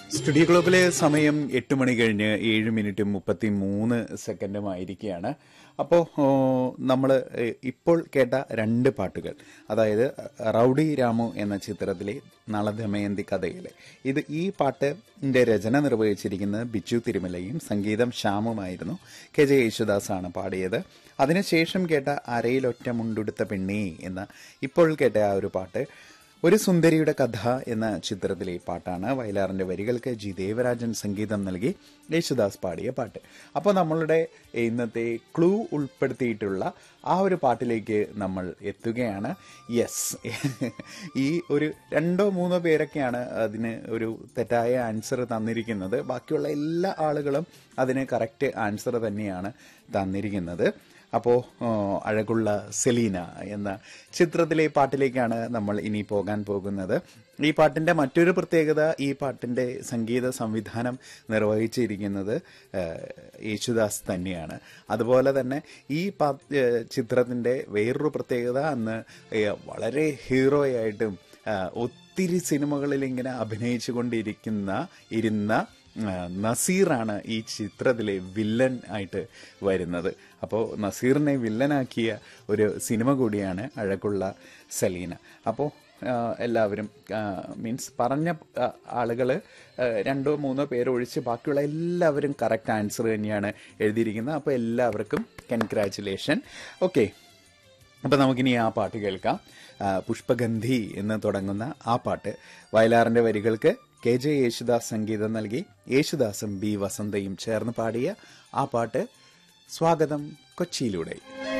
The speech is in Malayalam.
സ്റ്റുഡിയോ ഗ്ലോബിലെ സമയം എട്ട് മണി കഴിഞ്ഞ് ഏഴ് മിനിറ്റും മുപ്പത്തി മൂന്ന് സെക്കൻഡും ആയിരിക്കുകയാണ് അപ്പോൾ നമ്മൾ ഇപ്പോൾ കേട്ട രണ്ട് പാട്ടുകൾ അതായത് റൗഡി രാമു എന്ന ചിത്രത്തിലെ നളദമയന്തി കഥയിലെ ഇത് ഈ പാട്ടിന്റെ രചന നിർവഹിച്ചിരിക്കുന്നത് ബിജു തിരുമലയും സംഗീതം ശ്യാമുമായിരുന്നു കെ ജെ യേശുദാസാണ് പാടിയത് അതിനുശേഷം കേട്ട അരയിലൊറ്റ മുണ്ടുടുത്ത പെണ്ണി എന്ന ഇപ്പോൾ കേട്ട ആ ഒരു പാട്ട് ഒരു സുന്ദരിയുടെ കഥ എന്ന ചിത്രത്തിലെ പാട്ടാണ് വയലാറിന്റെ വരികൾക്ക് ജി ദേവരാജൻ സംഗീതം നൽകി യേശുദാസ് പാടിയ പാട്ട് അപ്പോൾ നമ്മളുടെ ഇന്നത്തെ ക്ലൂ ഉൾപ്പെടുത്തിയിട്ടുള്ള ആ ഒരു പാട്ടിലേക്ക് നമ്മൾ എത്തുകയാണ് യെസ് ഈ ഒരു രണ്ടോ മൂന്നോ പേരൊക്കെയാണ് അതിന് ഒരു തെറ്റായ ആൻസർ തന്നിരിക്കുന്നത് ബാക്കിയുള്ള എല്ലാ ആളുകളും അതിന് കറക്റ്റ് ആൻസർ തന്നെയാണ് തന്നിരിക്കുന്നത് അപ്പോൾ അഴകുള്ള സെലീന എന്ന ചിത്രത്തിലെ പാട്ടിലേക്കാണ് നമ്മൾ ഇനി പോകാൻ പോകുന്നത് ഈ പാട്ടിന്റെ മറ്റൊരു പ്രത്യേകത ഈ പാട്ടിന്റെ സംഗീത സംവിധാനം നിർവഹിച്ചിരിക്കുന്നത് യേശുദാസ് തന്നെയാണ് അതുപോലെ തന്നെ ഈ പാ ചിത്രത്തിന്റെ വേറൊരു പ്രത്യേകത അന്ന് വളരെ ഹീറോയായിട്ടും ഒത്തിരി സിനിമകളിൽ ഇങ്ങനെ അഭിനയിച്ചു കൊണ്ടിരിക്കുന്ന ഇരുന്ന നസീറാണ് ഈ ചിത്രത്തിലെ വില്ലൻ ആയിട്ട് വരുന്നത് അപ്പോൾ നസീറിനെ വില്ലനാക്കിയ ഒരു സിനിമ കൂടിയാണ് അഴകുള്ള സലീന അപ്പോൾ എല്ലാവരും മീൻസ് പറഞ്ഞ ആളുകൾ രണ്ടോ മൂന്നോ പേരൊഴിച്ച് ബാക്കിയുള്ള എല്ലാവരും കറക്റ്റ് ആൻസർ തന്നെയാണ് എഴുതിയിരിക്കുന്നത് അപ്പോൾ എല്ലാവർക്കും കൺഗ്രാറ്റുലേഷൻ ഓക്കെ അപ്പോൾ നമുക്കിനി ആ പാട്ട് കേൾക്കാം പുഷ്പഗന്ധി എന്ന് തുടങ്ങുന്ന ആ പാട്ട് വയലാറിൻ്റെ വരികൾക്ക് കെ ജെ യേശുദാസ് സംഗീതം നൽകി യേശുദാസും ബി വസന്തയും ചേർന്ന് പാടിയ ആ പാട്ട് സ്വാഗതം കൊച്ചിയിലൂടെ